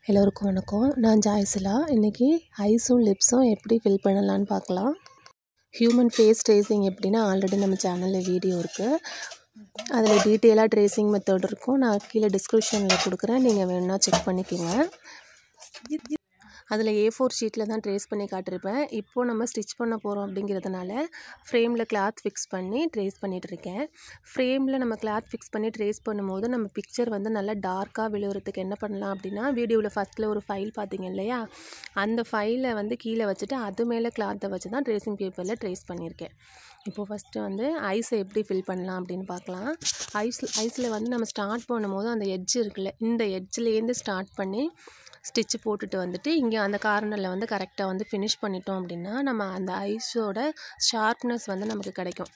எல்லோருக்கும் வணக்கம் நான் ஜாய்சிலா இன்றைக்கி ஐஸும் லிப்ஸும் எப்படி ஃபில் பண்ணலான்னு பார்க்கலாம் ஹியூமன் ஃபேஸ் ட்ரேசிங் எப்படின்னா ஆல்ரெடி நம்ம சேனலில் வீடியோ இருக்குது அதில் டீட்டெயிலாக ட்ரேசிங் மெத்தட் இருக்கும் நான் கீழே டிஸ்கிரிப்ஷனில் கொடுக்குறேன் நீங்கள் வேணுன்னா செக் பண்ணிக்கோங்க அதில் ஏ ஃபோர் ஷீட்டில் தான் ட்ரேஸ் பண்ணி காட்டியிருப்பேன் இப்போது நம்ம ஸ்டிச் பண்ண போகிறோம் அப்படிங்கிறதுனால ஃப்ரேமில் கிளாத் ஃபிக்ஸ் பண்ணி ட்ரேஸ் பண்ணிகிட்டு இருக்கேன் ஃப்ரேமில் நம்ம கிளாத் ஃபிக்ஸ் பண்ணி ட்ரேஸ் பண்ணும்போது நம்ம பிக்சர் வந்து நல்லா டார்க்காக விழுகிறதுக்கு என்ன பண்ணலாம் அப்படின்னா வீடியோவில் ஃபஸ்ட்டில் ஒரு ஃபைல் பார்த்தீங்க இல்லையா அந்த ஃபைலை வந்து கீழே வச்சுட்டு அது மேலே கிளாத்தை வச்சு தான் ட்ரேசிங் பேப்பரில் ட்ரேஸ் பண்ணியிருக்கேன் இப்போது ஃபஸ்ட்டு வந்து ஐஸை எப்படி ஃபில் பண்ணலாம் அப்படின்னு பார்க்கலாம் ஐஸ் ஐஸில் வந்து நம்ம ஸ்டார்ட் பண்ணும்போது அந்த எட்ஜ் இருக்குல்ல இந்த எட்ஜ்லேருந்து ஸ்டார்ட் பண்ணி ஸ்டிச்சு போட்டுட்டு வந்துட்டு இங்கே அந்த கார்னரில் வந்து கரெக்டாக வந்து ஃபினிஷ் பண்ணிட்டோம் அப்படின்னா நம்ம அந்த ஐஸோட ஷார்ப்னஸ் வந்து நமக்கு கிடைக்கும்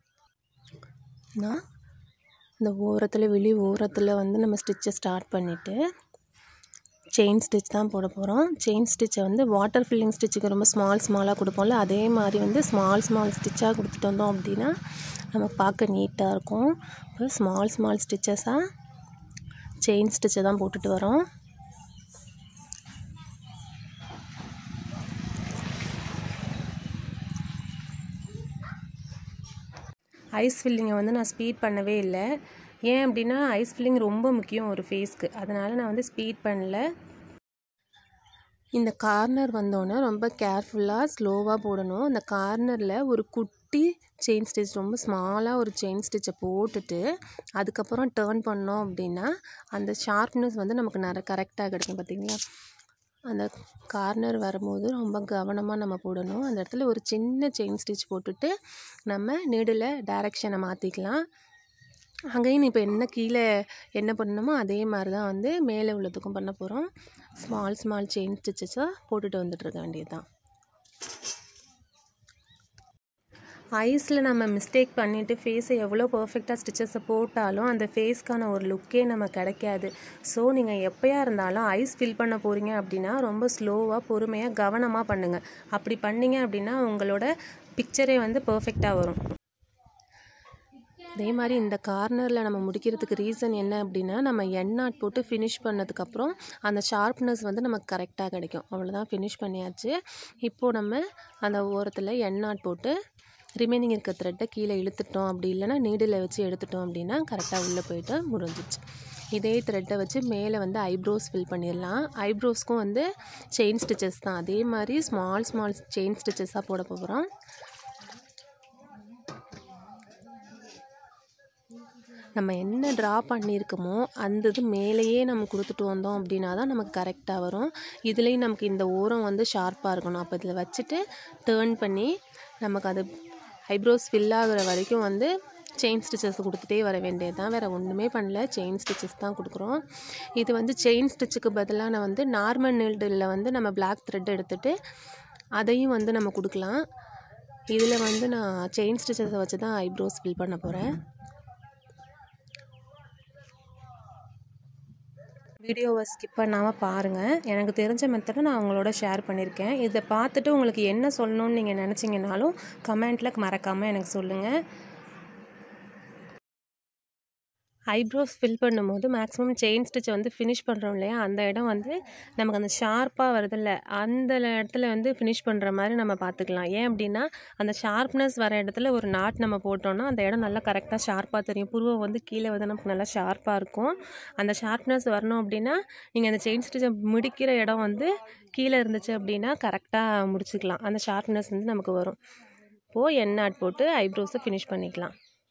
நான் இந்த ஓரத்தில் வெளி ஓரத்தில் வந்து நம்ம ஸ்டிச்சை ஸ்டார்ட் பண்ணிவிட்டு செயின் ஸ்டிச் தான் போட போகிறோம் செயின் ஸ்டிச்சை வந்து வாட்டர் ஃபில்லிங் ஸ்டிச்சுக்கு ரொம்ப ஸ்மால் ஸ்மாலாக கொடுப்போம்ல அதே மாதிரி வந்து ஸ்மால் ஸ்மால் ஸ்டிச்சாக கொடுத்துட்டு வந்தோம் அப்படின்னா நமக்கு பார்க்க நீட்டாக இருக்கும் இப்போ ஸ்மால் ஸ்மால் ஸ்டிச்சஸாக செயின் ஸ்டிச்சை தான் போட்டுட்டு வரோம் ஐஸ் ஃபில்லிங்கை வந்து நான் ஸ்பீட் பண்ணவே இல்லை ஏன் அப்படின்னா ஐஸ் ஃபில்லிங் ரொம்ப முக்கியம் ஒரு ஃபேஸ்க்கு அதனால் நான் வந்து ஸ்பீட் பண்ணல இந்த கார்னர் வந்தோன்னே ரொம்ப கேர்ஃபுல்லாக ஸ்லோவாக போடணும் அந்த கார்னரில் ஒரு குட்டி செயின் ஸ்டிச் ரொம்ப ஸ்மாலாக ஒரு செயின் ஸ்டிச்சை போட்டுட்டு அதுக்கப்புறம் டேர்ன் பண்ணோம் அப்படின்னா அந்த ஷார்ப்னஸ் வந்து நமக்கு நிறைய கரெக்டாக கிடைக்கும் பார்த்தீங்களா அந்த கார்னர் வரும்போது ரொம்ப கவனமாக நம்ம போடணும் அந்த இடத்துல ஒரு சின்ன செயின் ஸ்டிச் போட்டுட்டு நம்ம நீடில் டைரெக்ஷனை மாற்றிக்கலாம் அங்கேயும் இப்போ என்ன கீழே என்ன பண்ணணுமோ அதே மாதிரி தான் வந்து மேலே உள்ளதுக்கும் பண்ண போகிறோம் ஸ்மால் ஸ்மால் செயின் ஸ்டிச்சஸாக போட்டுட்டு வந்துட்டுருக்க வேண்டியது தான் ஐஸில் நம்ம மிஸ்டேக் பண்ணிவிட்டு ஃபேஸை எவ்வளோ பர்ஃபெக்டாக ஸ்டிச்சஸை போட்டாலும் அந்த ஃபேஸ்க்கான ஒரு லுக்கே நம்ம கிடைக்காது ஸோ நீங்கள் எப்போயா இருந்தாலும் ஐஸ் ஃபில் பண்ண போகிறீங்க அப்படின்னா ரொம்ப ஸ்லோவாக பொறுமையாக கவனமாக பண்ணுங்கள் அப்படி பண்ணிங்க அப்படின்னா உங்களோட பிக்சரே வந்து பர்ஃபெக்டாக வரும் அதே மாதிரி இந்த கார்னரில் நம்ம முடிக்கிறதுக்கு ரீசன் என்ன அப்படின்னா நம்ம எண்ணாட் போட்டு ஃபினிஷ் பண்ணதுக்கப்புறம் அந்த ஷார்ப்னஸ் வந்து நமக்கு கரெக்டாக கிடைக்கும் அவ்வளோதான் ஃபினிஷ் பண்ணியாச்சு இப்போது நம்ம அந்த ஓரத்தில் எண்ணாட் போட்டு ரிமைனிங் இருக்க த்ரெட்டை கீழே இழுத்துட்டோம் அப்படி இல்லைனா நீடில் வச்சு எடுத்துட்டோம் அப்படின்னா கரெக்டாக உள்ளே போயிட்டு முடிஞ்சிச்சு இதே த்ரெட்டை வச்சு மேலே வந்து ஐப்ரோஸ் ஃபில் பண்ணிடலாம் ஐப்ரோஸ்க்கும் வந்து செயின் ஸ்டிச்சஸ் தான் அதே மாதிரி ஸ்மால் ஸ்மால் செயின் ஸ்டிச்சஸாக போட போகிறோம் நம்ம என்ன ட்ரா பண்ணியிருக்கோமோ அந்த இது மேலேயே நம்ம கொடுத்துட்டு வந்தோம் அப்படின்னா தான் நமக்கு கரெக்டாக வரும் இதுலேயும் நமக்கு இந்த ஓரம் வந்து ஷார்ப்பாக இருக்கணும் அப்போ இதில் வச்சுட்டு டேர்ன் பண்ணி நமக்கு அது ஐப்ரோஸ் ஃபில் ஆகுற வரைக்கும் வந்து செயின் ஸ்டிச்சஸ் கொடுத்துட்டே வர வேண்டியது தான் வேறு ஒன்றுமே பண்ணல செயின் ஸ்டிச்சஸ் தான் கொடுக்குறோம் இது வந்து செயின் ஸ்டிச்சுக்கு பதிலாக நான் வந்து நார்மல் நீல்டில் வந்து நம்ம பிளாக் த்ரெட் எடுத்துகிட்டு அதையும் வந்து நம்ம கொடுக்கலாம் இதில் வந்து நான் செயின் ஸ்டிச்சஸை வச்சு தான் ஐப்ரோஸ் ஃபில் பண்ண போகிறேன் வீடியோவை ஸ்கிப் பண்ணாமல் பாருங்கள் எனக்கு தெரிஞ்ச மெத்தடை நான் உங்களோட ஷேர் பண்ணியிருக்கேன் இதை பார்த்துட்டு உங்களுக்கு என்ன சொல்லணும்னு நீங்கள் நினச்சிங்கனாலும் கமெண்ட்டில் மறக்காமல் எனக்கு சொல்லுங்கள் ஐப்ரோஸ் ஃபில் பண்ணும்போது மேக்ஸிமம் செயின் ஸ்டிச்சை வந்து ஃபினிஷ் பண்ணுறோம் இல்லையா அந்த இடம் வந்து நமக்கு அந்த ஷார்ப்பாக வருதில்ல அந்த இடத்துல வந்து ஃபினிஷ் பண்ணுற மாதிரி நம்ம பார்த்துக்கலாம் ஏன் அப்படின்னா அந்த ஷார்ப்னஸ் வர இடத்துல ஒரு நாட் நம்ம போட்டோம்னா அந்த இடம் நல்லா கரெக்டாக ஷார்ப்பாக தெரியும் புருவம் வந்து கீழே வந்து நமக்கு நல்லா ஷார்ப்பாக இருக்கும் அந்த ஷார்ப்னஸ் வரணும் அப்படின்னா நீங்கள் அந்த செயின் ஸ்டிச்சை முடிக்கிற இடம் வந்து கீழே இருந்துச்சு அப்படின்னா கரெக்டாக முடிச்சுக்கலாம் அந்த ஷார்ப்னஸ் வந்து நமக்கு வரும் இப்போது எண்ணாட் போட்டு ஐப்ரோஸை ஃபினிஷ் பண்ணிக்கலாம்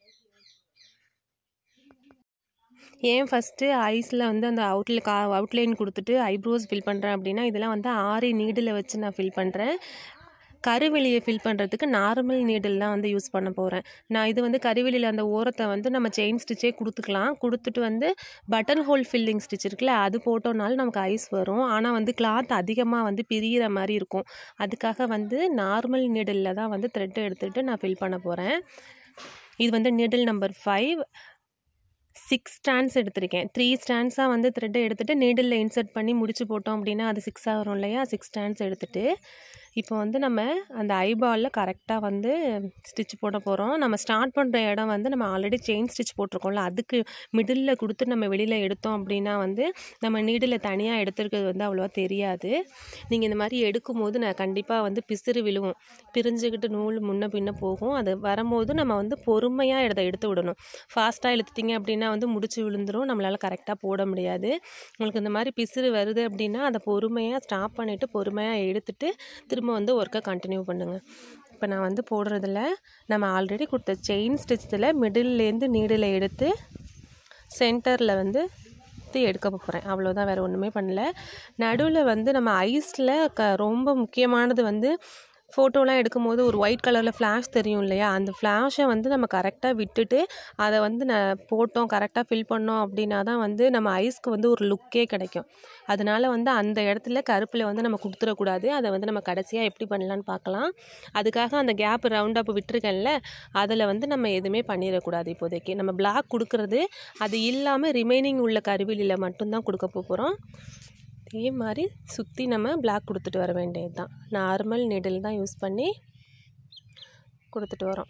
ஏன் ஃபஸ்ட்டு ஐஸில் வந்து அந்த அவுட்ல கா அவுட்லைன் கொடுத்துட்டு ஐப்ரோஸ் ஃபில் பண்ணுறேன் அப்படின்னா இதெல்லாம் வந்து ஆரி நீடில் வச்சு நான் ஃபில் பண்ணுறேன் கருவெளியை ஃபில் பண்ணுறதுக்கு நார்மல் நீடில் தான் வந்து யூஸ் பண்ண போகிறேன் நான் இது வந்து கருவெளியில் அந்த ஓரத்தை வந்து நம்ம செயின் ஸ்டிச்சே கொடுத்துக்கலாம் கொடுத்துட்டு வந்து பட்டன் ஹோல் ஃபில்லிங் ஸ்டிச் இருக்குல்ல அது போட்டோனாலும் நமக்கு ஐஸ் வரும் ஆனால் வந்து கிளாத் அதிகமாக வந்து பிரியிற மாதிரி இருக்கும் அதுக்காக வந்து நார்மல் நீடில் தான் வந்து த்ரெட்டை எடுத்துகிட்டு நான் ஃபில் பண்ண போகிறேன் இது வந்து needle number five six strands எடுத்திருக்கேன் த்ரீ ஸ்டாண்ட்ஸாக வந்து த்ரெட்டை எடுத்துகிட்டு நீடில் இன்சர்ட் பண்ணி முடிச்சு போட்டோம் அப்படின்னா அது சிக்ஸாக வரும் இல்லையா சிக்ஸ் ஸ்டாண்ட்ஸ் எடுத்துகிட்டு இப்போ வந்து நம்ம அந்த ஐபாலில் கரெக்டாக வந்து ஸ்டிச் போட போகிறோம் நம்ம ஸ்டார்ட் பண்ணுற இடம் வந்து நம்ம ஆல்ரெடி செயின் ஸ்டிச் போட்டிருக்கோம்ல அதுக்கு மிடில் கொடுத்து நம்ம வெளியில் எடுத்தோம் அப்படின்னா வந்து நம்ம நீடில் தனியாக எடுத்துருக்கிறது வந்து அவ்வளோவா தெரியாது நீங்கள் இந்த மாதிரி எடுக்கும் போது நான் கண்டிப்பாக வந்து பிசிறு விழுவும் பிரிஞ்சுக்கிட்டு நூல் முன்ன பின்ன போகும் அது வரும்போது நம்ம வந்து பொறுமையாக இதை எடுத்து விடணும் ஃபாஸ்ட்டாக இழுத்துட்டிங்க அப்படின்னா வந்து முடிச்சு விழுந்துரும் நம்மளால் கரெக்டாக போட முடியாது உங்களுக்கு இந்த மாதிரி பிசிறு வருது அப்படின்னா அதை பொறுமையாக ஸ்டாப் பண்ணிவிட்டு பொறுமையாக எடுத்துட்டு திரும்ப வந்து ஒர்க்கை கண்டினியூ பண்ணுங்கள் இப்போ நான் வந்து போடுறதில்ல நம்ம ஆல்ரெடி கொடுத்த செயின் ஸ்டிச்சில் மிடில்லேருந்து நீடில் எடுத்து சென்டரில் வந்து சுற்றி எடுக்க போகிறேன் அவ்வளோதான் வேறு ஒன்றுமே பண்ணல நடுவில் வந்து நம்ம ஐஸில் க ரொம்ப முக்கியமானது வந்து ஃபோட்டோலாம் எடுக்கும்போது ஒரு ஒயிட் கலரில் ஃப்ளாஷ் தெரியும் இல்லையா அந்த ஃப்ளாஷை வந்து நம்ம கரெக்டாக விட்டுட்டு அதை வந்து நான் போட்டோம் கரெக்டாக ஃபில் பண்ணோம் அப்படின்னா தான் வந்து நம்ம ஐஸ்க்கு வந்து ஒரு லுக்கே கிடைக்கும் அதனால வந்து அந்த இடத்துல கருப்பில் வந்து நம்ம கொடுத்துடக்கூடாது அதை வந்து நம்ம கடைசியாக எப்படி பண்ணலான்னு பார்க்கலாம் அதுக்காக அந்த கேப் ரவுண்ட் அப் விட்டுருக்கேன்ல அதில் வந்து நம்ம எதுவுமே பண்ணிடக்கூடாது இப்போதைக்கு நம்ம பிளாக் கொடுக்குறது அது இல்லாமல் ரிமைனிங் உள்ள கருவிலியில் மட்டும்தான் கொடுக்க போகிறோம் இதே மாதிரி சுற்றி நம்ம பிளாக் கொடுத்துட்டு வர வேண்டியது தான் நார்மல் நெடில் தான் யூஸ் பண்ணி கொடுத்துட்டு வரோம்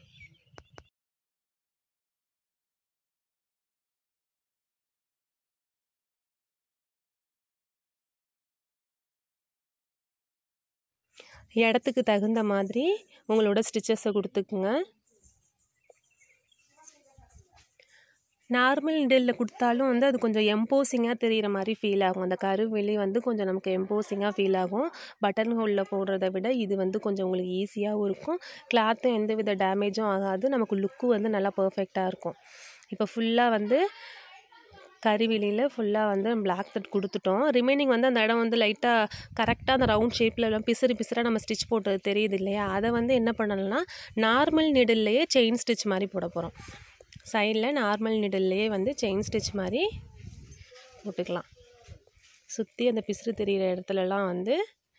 இடத்துக்கு தகுந்த மாதிரி உங்களோட ஸ்டிச்சஸை கொடுத்துக்குங்க நார்மல் நிடிலில் கொடுத்தாலும் வந்து அது கொஞ்சம் எம்போசிங்காக தெரிகிற மாதிரி ஃபீல் ஆகும் அந்த கருவெளி வந்து கொஞ்சம் நமக்கு எம்போசிங்காக ஃபீல் ஆகும் பட்டன் ஹோலில் போடுறத விட இது வந்து கொஞ்சம் உங்களுக்கு ஈஸியாகவும் இருக்கும் கிளாத்தும் எந்த வித டேமேஜும் ஆகாது நமக்கு லுக்கு வந்து நல்லா பர்ஃபெக்டாக இருக்கும் இப்போ ஃபுல்லாக வந்து கருவிலியில் ஃபுல்லாக வந்து பிளாக் தட் கொடுத்துட்டோம் ரிமைனிங் வந்து அந்த இடம் வந்து லைட்டாக கரெக்டாக அந்த ரவுண்ட் ஷேப்பில் எல்லாம் பிசுறு பிசுறாக நம்ம ஸ்டிச் போட்டது தெரியுது இல்லையா அதை வந்து என்ன பண்ணலாம்னா நார்மல் நிடில்லையே செயின் ஸ்டிச் மாதிரி போட போகிறோம் சைடில் நார்மல் நிடில்லையே வந்து செயின் ஸ்டிச் மாதிரி போட்டுக்கலாம் சுற்றி அந்த பிசுறு தெரிகிற இடத்துலலாம் வந்து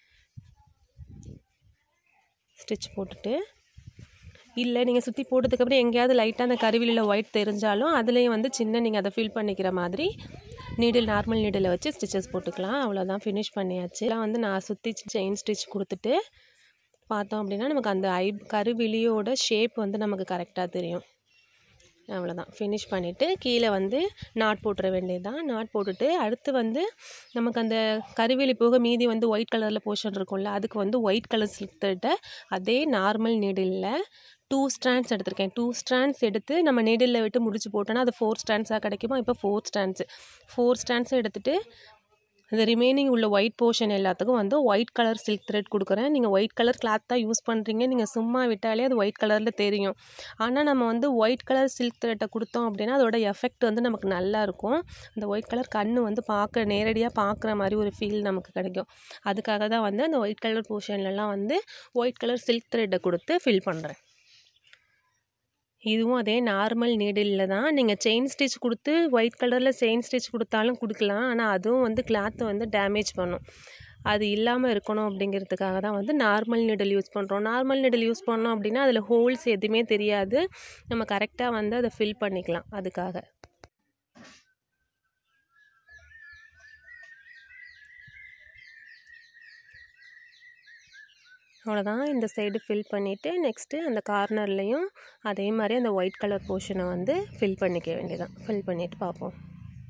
ஸ்டிச் போட்டுட்டு இல்லை நீங்கள் சுற்றி போட்டதுக்கப்புறம் எங்கேயாவது லைட்டாக அந்த கருவிலில் ஒயிட் தெரிஞ்சாலும் அதுலேயும் வந்து சின்ன நீங்கள் அதை ஃபில் பண்ணிக்கிற மாதிரி நீடில் நார்மல் நீடில் வச்சு ஸ்டிச்சஸ் போட்டுக்கலாம் அவ்வளோதான் ஃபினிஷ் பண்ணியாச்சு எல்லாம் வந்து நான் சுற்றி செயின் ஸ்டிச் கொடுத்துட்டு பார்த்தோம் அப்படின்னா நமக்கு அந்த ஐ கருவிலியோட ஷேப் வந்து நமக்கு கரெக்டாக தெரியும் அவ்வளோதான் ஃபினிஷ் பண்ணிவிட்டு கீழே வந்து நாட் போட்டுற வேண்டியதுதான் நாட் போட்டுட்டு அடுத்து வந்து நமக்கு அந்த கருவேலி போக மீதி வந்து ஒயிட் கலரில் போர்ஷன் இருக்கும்ல அதுக்கு வந்து ஒயிட் கலர் ஸ்லிப்ட அதே நார்மல் நீடிலில் டூ ஸ்ட்ராண்ட்ஸ் எடுத்திருக்கேன் டூ ஸ்ட்ராண்ட்ஸ் எடுத்து நம்ம நீடிலில் விட்டு முடிச்சு போட்டோன்னா அது ஃபோர் ஸ்ட்ராண்ட்ஸாக கிடைக்குமா இப்போ ஃபோர் ஸ்ட்ராண்ட்ஸு ஃபோர் ஸ்ட்ராண்ட்ஸ் எடுத்துகிட்டு அந்த ரிமைனிங் உள்ள ஒயிட் போர்ஷன் எல்லாத்துக்கும் வந்து ஒயிட் கலர் சில்க் த்ரெட் கொடுக்குறேன் நீங்கள் ஒயிட் கலர் கிளாத் தான் யூஸ் பண்ணுறீங்க நீங்கள் சும்மா விட்டாலே அது ஒயிட் கலரில் தெரியும் ஆனால் நம்ம வந்து ஒயிட் கலர் சில்க் த்ரெட்டை கொடுத்தோம் அப்படின்னா அதோட எஃபெக்ட் வந்து நமக்கு நல்லா இருக்கும் அந்த ஒயிட் கலர் கண்ணு வந்து பார்க்க நேரடியாக பார்க்குற மாதிரி ஒரு ஃபீல் நமக்கு கிடைக்கும் அதுக்காக தான் வந்து அந்த ஒயிட் கலர் போர்ஷன்லலாம் வந்து ஒயிட் கலர் சில்க் த்ரெட்டை கொடுத்து ஃபில் பண்ணுறேன் இதுவும் அதே நார்மல் நீடிலில் தான் நீங்கள் செயின் ஸ்டிச் கொடுத்து ஒயிட் கலரில் செயின் ஸ்டிச் கொடுத்தாலும் கொடுக்கலாம் ஆனால் அதுவும் வந்து கிளாத்தை வந்து டேமேஜ் பண்ணும் அது இல்லாமல் இருக்கணும் அப்படிங்கிறதுக்காக தான் வந்து நார்மல் நீடில் யூஸ் பண்ணுறோம் நார்மல் நீடில் யூஸ் பண்ணோம் அப்படின்னா அதில் ஹோல்ஸ் எதுவுமே தெரியாது நம்ம கரெக்டாக வந்து அதை ஃபில் பண்ணிக்கலாம் அதுக்காக அவ்வளோதான் இந்த சைடு ஃபில் பண்ணிவிட்டு நெக்ஸ்ட்டு அந்த கார்னர்லேயும் அதே மாதிரி அந்த ஒயிட் கலர் போர்ஷனை வந்து ஃபில் பண்ணிக்க வேண்டியதான் ஃபில் பண்ணிவிட்டு பார்ப்போம்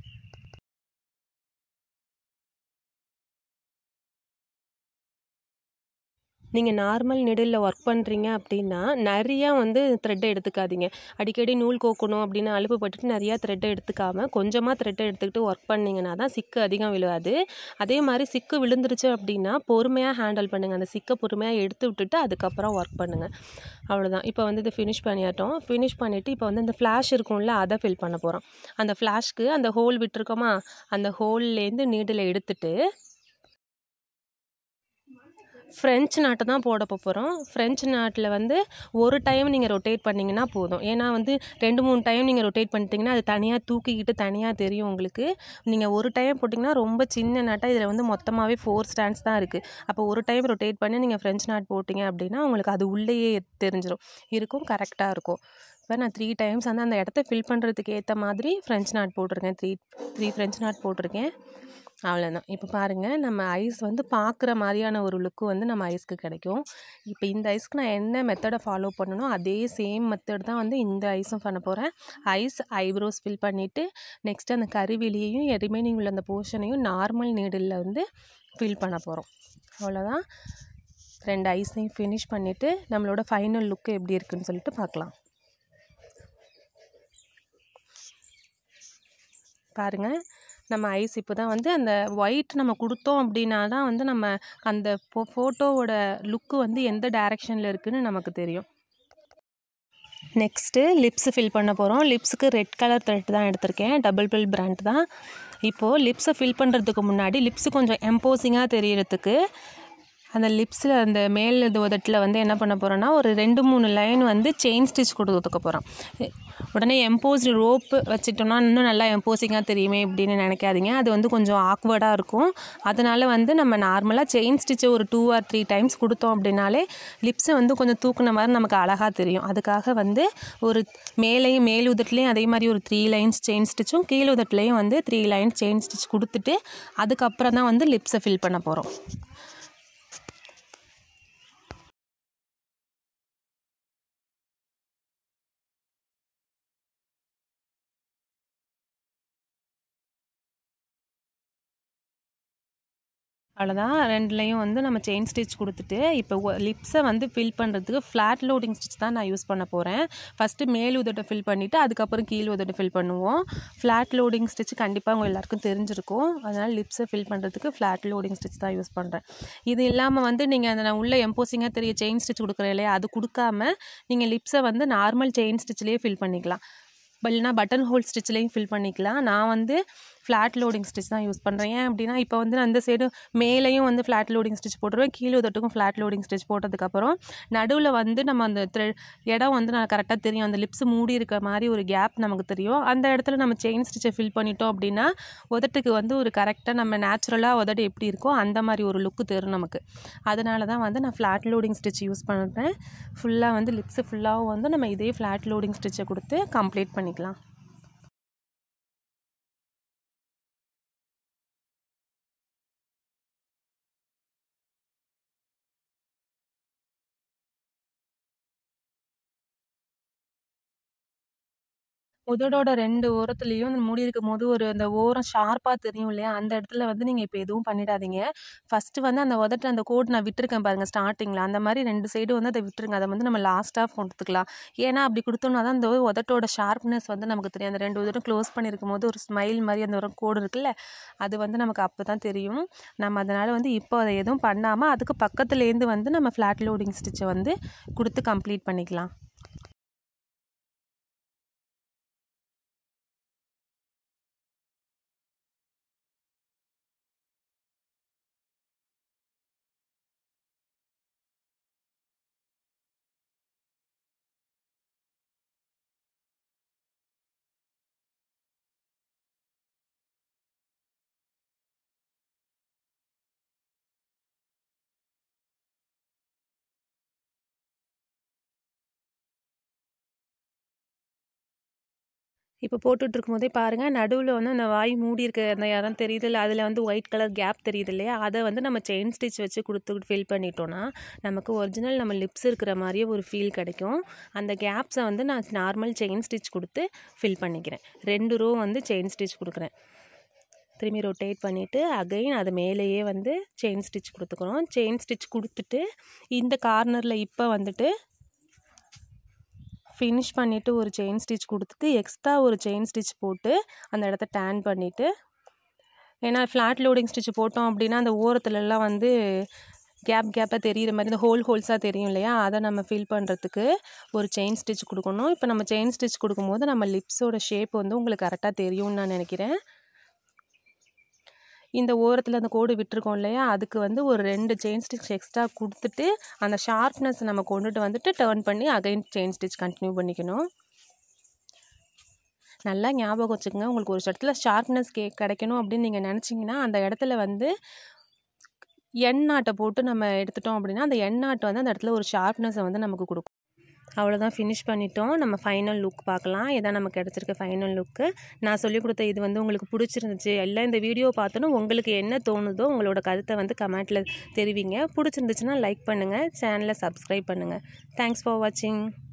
நீங்கள் நார்மல் நிடிலில் ஒர்க் பண்ணுறீங்க அப்படின்னா நிறையா வந்து த்ரெட்டை எடுத்துக்காதீங்க அடிக்கடி நூல் கோக்கணும் அப்படின்னு அலுப்பு பட்டுட்டு நிறையா த்ரெட்டை எடுத்துக்காமல் கொஞ்சமாக த்ரெட்டை எடுத்துக்கிட்டு ஒர்க் பண்ணிங்கன்னா தான் சிக்கு அதிகம் விழுவாது அதே மாதிரி சிக்கு விழுந்துருச்சு அப்படின்னா பொறுமையாக ஹேண்டில் பண்ணுங்கள் அந்த சிக்கை பொறுமையாக எடுத்து விட்டுட்டு அதுக்கப்புறம் ஒர்க் பண்ணுங்கள் அவ்வளோதான் இப்போ வந்து இது ஃபினிஷ் பண்ணியாட்டோம் ஃபினிஷ் பண்ணிவிட்டு இப்போ வந்து அந்த ஃப்ளாஷ் இருக்கும்ல அதை ஃபில் பண்ண போகிறோம் அந்த ஃப்ளாஷ்க்கு அந்த ஹோல் விட்டுருக்கோமா அந்த ஹோல்லேருந்து நீடில் எடுத்துட்டு ஃப்ரெஞ்ச் நாட்டை தான் போட போகிறோம் ஃப்ரெஞ்ச் நாட்டில் வந்து ஒரு டைம் நீங்கள் ரொட்டேட் பண்ணிங்கன்னா போதும் ஏன்னா வந்து ரெண்டு மூணு டைம் நீங்கள் ரொட்டேட் பண்ணிட்டீங்கன்னா அது தனியாக தூக்கிக்கிட்டு தனியாக தெரியும் உங்களுக்கு நீங்கள் ஒரு டைம் போட்டிங்கன்னா ரொம்ப சின்ன நாட்டாக இதில் வந்து மொத்தமாகவே ஃபோர் ஸ்டாண்ட்ஸ் தான் இருக்குது அப்போ ஒரு டைம் ரொட்டேட் பண்ணி நீங்கள் ஃப்ரெஞ்ச் நாட் போட்டிங்க அப்படின்னா உங்களுக்கு அது உள்ளேயே தெரிஞ்சிடும் இருக்கும் கரெக்டாக இருக்கும் இப்போ நான் த்ரீ டைம்ஸ் வந்து அந்த இடத்த ஃபில் பண்ணுறதுக்கு ஏற்ற மாதிரி ஃப்ரெஞ்ச் நாட் போட்டிருக்கேன் த்ரீ த்ரீ ஃப்ரெஞ்ச் நாட் போட்டிருக்கேன் அவ்வளோதான் இப்போ பாருங்கள் நம்ம ஐஸ் வந்து பார்க்குற மாதிரியான ஒரு லுக்கு வந்து நம்ம ஐஸ்க்கு கிடைக்கும் இப்போ இந்த ஐஸ்க்கு நான் என்ன மெத்தடை ஃபாலோ பண்ணணும் அதே சேம் மெத்தட் தான் வந்து இந்த ஐஸும் பண்ண போகிறேன் ஐஸ் ஐப்ரோஸ் ஃபில் பண்ணிவிட்டு நெக்ஸ்ட் அந்த கருவிலியையும் ரிமைனிங் உள்ள அந்த போர்ஷனையும் நார்மல் நீடில் வந்து ஃபில் பண்ண போகிறோம் அவ்வளோதான் ரெண்டு ஐஸையும் ஃபினிஷ் பண்ணிவிட்டு நம்மளோட ஃபைனல் லுக்கு எப்படி இருக்குன்னு சொல்லிட்டு பார்க்கலாம் பாருங்கள் நம்ம ஐஸ் இப்போ தான் வந்து அந்த ஒயிட் நம்ம கொடுத்தோம் அப்படின்னா தான் வந்து நம்ம அந்த ஃபோ ஃபோட்டோவோட லுக்கு வந்து எந்த டைரெக்ஷனில் இருக்குதுன்னு நமக்கு தெரியும் நெக்ஸ்ட்டு லிப்ஸு ஃபில் பண்ண போகிறோம் லிப்ஸுக்கு ரெட் கலர் த்ரெட் தான் எடுத்திருக்கேன் டபுள் பில் பிராண்ட் தான் இப்போது லிப்ஸை ஃபில் பண்ணுறதுக்கு முன்னாடி லிப்ஸு கொஞ்சம் எம்போசிங்காக தெரியறதுக்கு அந்த லிப்ஸில் அந்த மேல் இது உதட்டில் வந்து என்ன பண்ண போகிறோன்னா ஒரு ரெண்டு மூணு லைன் வந்து செயின் ஸ்டிச் கொடுத்துக்க போகிறோம் உடனே எம்போஸ்டு ரோப்பு வச்சுட்டோம்னா இன்னும் நல்லா எம்போசிங்காக தெரியுமே இப்படின்னு நினைக்காதீங்க அது வந்து கொஞ்சம் ஆக்வர்டாக இருக்கும் அதனால் வந்து நம்ம நார்மலாக செயின் ஸ்டிச்சை ஒரு டூ ஆர் த்ரீ டைம்ஸ் கொடுத்தோம் அப்படின்னாலே லிப்ஸை வந்து கொஞ்சம் தூக்குன மாதிரி நமக்கு அழகாக தெரியும் அதுக்காக வந்து ஒரு மேலேயும் மேல் உதட்டுலேயும் அதே மாதிரி ஒரு த்ரீ லைன்ஸ் செயின் ஸ்டிச்சும் கீழ் உதட்டுலேயும் வந்து த்ரீ லைன்ஸ் செயின் ஸ்டிச் கொடுத்துட்டு அதுக்கப்புறம் தான் வந்து லிப்ஸை ஃபில் பண்ண போகிறோம் அவ்வளோதான் ரெண்டுலேயும் வந்து நம்ம செயின் ஸ்டிச் கொடுத்துட்டு இப்போ லிப்ஸை வந்து ஃபில் பண்ணுறதுக்கு ஃப்ளாட் லோடிங் ஸ்டிச் தான் நான் யூஸ் பண்ண போகிறேன் ஃபஸ்ட்டு மேல் உதட்டை ஃபில் பண்ணிவிட்டு அதுக்கப்புறம் கீழ் உதட்டை ஃபில் பண்ணுவோம் ஃப்ளாட் லோடிங் ஸ்டிச் கண்டிப்பாக உங்கள் எல்லாருக்கும் தெரிஞ்சிருக்கும் அதனால் லிப்ஸை ஃபில் பண்ணுறதுக்கு ஃப்ளாட் லோடிங் ஸ்டிச் தான் யூஸ் பண்ணுறேன் இது இல்லாமல் வந்து நீங்கள் அந்த நான் உள்ள எம்போசிங்காக தெரிய செயின் ஸ்டிச் கொடுக்குறேன் இல்லையா அது கொடுக்காம நீங்கள் லிப்ஸை வந்து நார்மல் செயின் ஸ்டிச்லேயே ஃபில் பண்ணிக்கலாம் இல்லைனா பட்டன் ஹோல் ஸ்டிச்லேயும் ஃபில் பண்ணிக்கலாம் நான் வந்து ஃப்ளாட் லோடிங் ஸ்டிச் தான் யூஸ் பண்ணுறேன் ஏன் அப்படின்னா இப்போ வந்து நான் அந்த சைடு மேலேயும் வந்து ஃப்ளாட் லோடிங் ஸ்டிச் போட்டுருவேன் கீழே உதட்டுக்கும் ஃப்ளாட் லோடிங் ஸ்டிச் போட்டதுக்கப்புறம் நடுவில் வந்து நம்ம அந்த த்ரெ இடம் வந்து நான் கரெக்டாக தெரியும் அந்த லிப்ஸ் மூடி இருக்க மாதிரி ஒரு கேப் நமக்கு தெரியும் அந்த இடத்துல நம்ம செயின் ஸ்டிச்சை ஃபில் பண்ணிட்டோம் அப்படின்னா உதட்டுக்கு வந்து ஒரு கரெக்டாக நம்ம நேச்சுரலாக உதடு எப்படி இருக்கோ அந்த மாதிரி ஒரு லுக்கு தரும் நமக்கு அதனால தான் வந்து நான் ஃப்ளாட் லோடிங் ஸ்டிச் யூஸ் பண்ணுறேன் ஃபுல்லாக வந்து லிப்ஸு ஃபுல்லாகவும் வந்து நம்ம இதே ஃப்ளாட் லோடிங் ஸ்டிச்சை கொடுத்து கம்ப்ளீட் பண்ணிக்கலாம் உதடோட ரெண்டு ஓரத்துலேயும் அந்த மூடி இருக்கும் போது ஒரு அந்த ஓரம் ஷார்ப்பாக தெரியும் இல்லையா அந்த இடத்துல வந்து நீங்கள் இப்போ எதுவும் பண்ணிடாதீங்க ஃபஸ்ட்டு வந்து அந்த உதட்ட அந்த கோட் நான் விட்டுருக்கேன் பாருங்கள் ஸ்டார்டிங்கில் அந்த மாதிரி ரெண்டு சைடு வந்து அதை விட்டுருங்க அதை வந்து நம்ம லாஸ்ட்டாக கொடுத்துக்கலாம் ஏன்னா அப்படி கொடுத்தோம்னா தான் அந்த உதட்டோட ஷார்ப்னஸ் வந்து நமக்கு தெரியும் அந்த ரெண்டு உதட்டும் க்ளோஸ் பண்ணியிருக்கும் போது ஒரு ஸ்மைல் மாதிரி அந்த ஒரு கோடு இருக்குல்ல அது வந்து நமக்கு அப்போ தான் தெரியும் நம்ம அதனால் வந்து இப்போ அதை எதுவும் பண்ணாமல் அதுக்கு பக்கத்துலேருந்து வந்து நம்ம ஃப்ளாட் லோடிங் ஸ்டிச்சை வந்து கொடுத்து கம்ப்ளீட் பண்ணிக்கலாம் இப்போ போட்டுட்டு இருக்கும்போதே பாருங்கள் நடுவில் வந்து அந்த வாய் மூடி இருக்க அந்த இடம் தெரியுது இல்லை அதில் வந்து ஒயிட் கலர் கேப் தெரியுது இல்லையா அதை வந்து நம்ம செயின் ஸ்டிச் வச்சு கொடுத்து ஃபில் பண்ணிட்டோன்னா நமக்கு ஒரிஜினல் நம்ம லிப்ஸ் இருக்கிற மாதிரியே ஒரு ஃபீல் கிடைக்கும் அந்த கேப்ஸை வந்து நான் நார்மல் செயின் ஸ்டிச் கொடுத்து ஃபில் பண்ணிக்கிறேன் ரெண்டு ரோ வந்து செயின் ஸ்டிச் கொடுக்குறேன் திரும்பி ரொட்டேட் பண்ணிவிட்டு அகைன் அது மேலேயே வந்து செயின் ஸ்டிச் கொடுத்துக்கிறோம் செயின் ஸ்டிச் கொடுத்துட்டு இந்த கார்னரில் இப்போ வந்துட்டு ஃபினிஷ் பண்ணிவிட்டு ஒரு செயின் ஸ்டிச் கொடுத்துட்டு எக்ஸ்ட்ரா ஒரு செயின் ஸ்டிச் போட்டு அந்த இடத்த டேன் பண்ணிவிட்டு ஏன்னா ஃப்ளாட் லோடிங் ஸ்டிச் போட்டோம் அப்படின்னா அந்த ஓரத்துலலாம் வந்து கேப் கேப்பாக தெரிகிற மாதிரி இந்த ஹோல் ஹோல்ஸாக தெரியும் இல்லையா அதை நம்ம ஃபில் பண்ணுறதுக்கு ஒரு செயின் ஸ்டிச் கொடுக்கணும் இப்போ நம்ம செயின் ஸ்டிச் கொடுக்கும்போது நம்ம லிப்ஸோட ஷேப் வந்து உங்களுக்கு கரெக்டாக தெரியும்னு நான் நினைக்கிறேன் இந்த ஓரத்தில் அந்த கோடு விட்டுருக்கோம் இல்லையா அதுக்கு வந்து ஒரு ரெண்டு செயின் ஸ்டிச் எக்ஸ்ட்ரா கொடுத்துட்டு அந்த ஷார்ப்னஸ் நம்ம கொண்டுட்டு வந்துட்டு டேர்ன் பண்ணி அகைன் செயின் ஸ்டிச் கண்டினியூ பண்ணிக்கணும் நல்லா ஞாபகம் வச்சுக்கோங்க உங்களுக்கு ஒரு இடத்துல ஷார்ப்னஸ் கே கிடைக்கணும் அப்படின்னு நீங்கள் நினச்சிங்கன்னா அந்த இடத்துல வந்து எண்ணாட்டை போட்டு நம்ம எடுத்துட்டோம் அப்படின்னா அந்த எண்ணாட்டை வந்து அந்த இடத்துல ஒரு ஷார்ப்னஸை வந்து நமக்கு கொடுக்கும் அவ்வளோதான் ஃபினிஷ் பண்ணிட்டோம் நம்ம ஃபைனல் லுக் பார்க்கலாம் இதான் நமக்கு கிடச்சிருக்க ஃபைனல் லுக்கு நான் சொல்லிக் கொடுத்த இது வந்து உங்களுக்கு பிடிச்சிருந்துச்சு எல்லாம் இந்த வீடியோ பார்த்தோன்னா உங்களுக்கு என்ன தோணுதோ உங்களோட கருத்தை வந்து கமெண்ட்டில் தெரிவிங்க பிடிச்சிருந்துச்சுன்னா லைக் பண்ணுங்கள் சேனலை சப்ஸ்கிரைப் பண்ணுங்கள் தேங்க்ஸ் ஃபார் வாட்சிங்